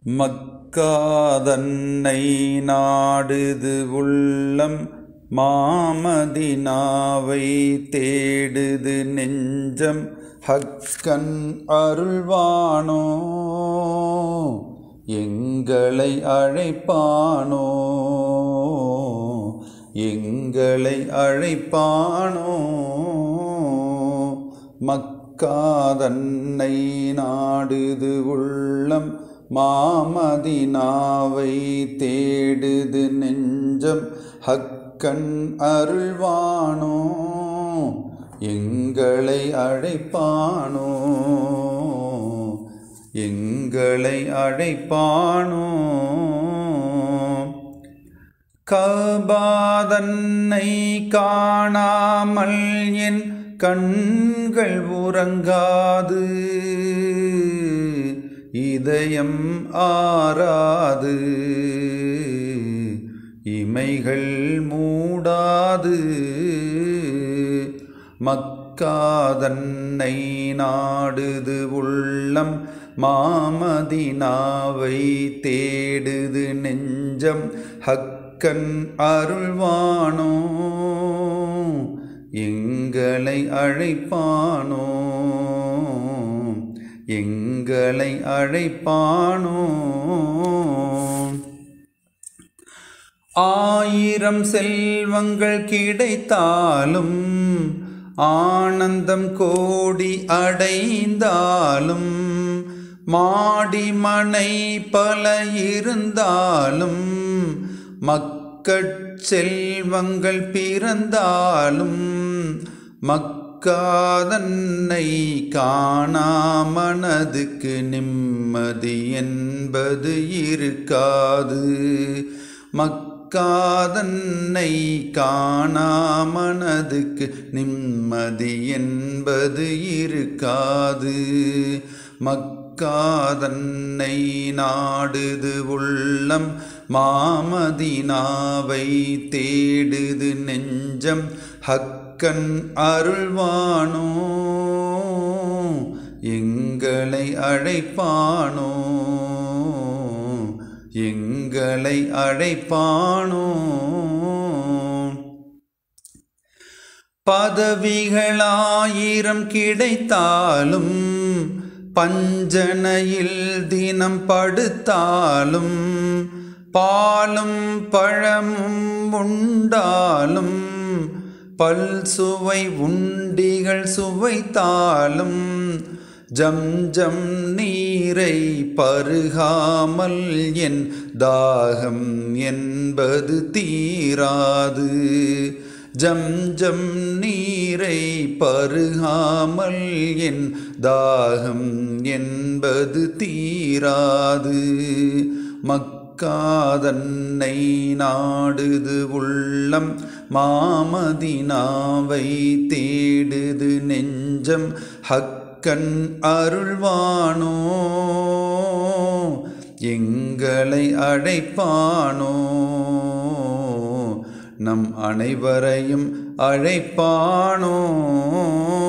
மக்காதன்னை நாடுது உள்ளம் மாமதினாவை தேடுது நெஞ்சம் ஹக்கன் அருள்வானோ எங்களை அழைப்பானோ எங்களை அழைப்பானோ மக்காதன்னை நாடுது உள்ளம் மாமதினாவை தேடுது நெஞ்சம் ஹக்கன் அருள்வானோ எங்களை அழைப்பானோ எங்களை அழைப்பானோ கபாதன்னை காணாமல் என் கண்கள் உறங்காது இதயம் ஆராது இமைகள் மூடாது மக்காதன்னை நாடுது உள்ளம் மாமதினாவை தேடுது நெஞ்சம் ஹக்கன் அருள்வானோ எங்களை அழைப்பானோ எங்களை அழைப்பானோ ஆயிரம் செல்வங்கள் கிடைத்தாலும் ஆனந்தம் கோடி அடைந்தாலும் மாடி மனை பல இருந்தாலும் மக்கட் செல்வங்கள் பிறந்தாலும் மக்காதன்னை காணாமனதுக்கு நிம்மதி என்பது இருக்காது மக்காதன்னை காணாமனதுக்கு நிம்மதி என்பது இருக்காது மக்காதன்னை நாடுது உள்ளம் மாமதினாவை தேடுது நெஞ்சம் ஹக்கன் அருள்வானோ எங்களை அழைப்பானோ எங்களை அழைப்பானோ பதவிகளாயிரம் கிடைத்தாலும் பஞ்சனையில் தினம் படுத்தாலும் பாலும் பழமும் உண்டாலும் பல் சுவை உண்டிகள் சுவைத்தாலும் ஜம் ஜம் நீரை பருகாமல் என் தாகம் என்பது தீராது ஜம் ஜம் நீரை பருகாமல் என் தாகம் என்பது தீராது மக்காதன்னை நாடுது உள்ளம் மாமதினாவை தேடுது நெஞ்சம் ஹக்கன் அருள்வானோ எங்களை அழைப்பானோ நம் அனைவரையும் அழைப்பானோ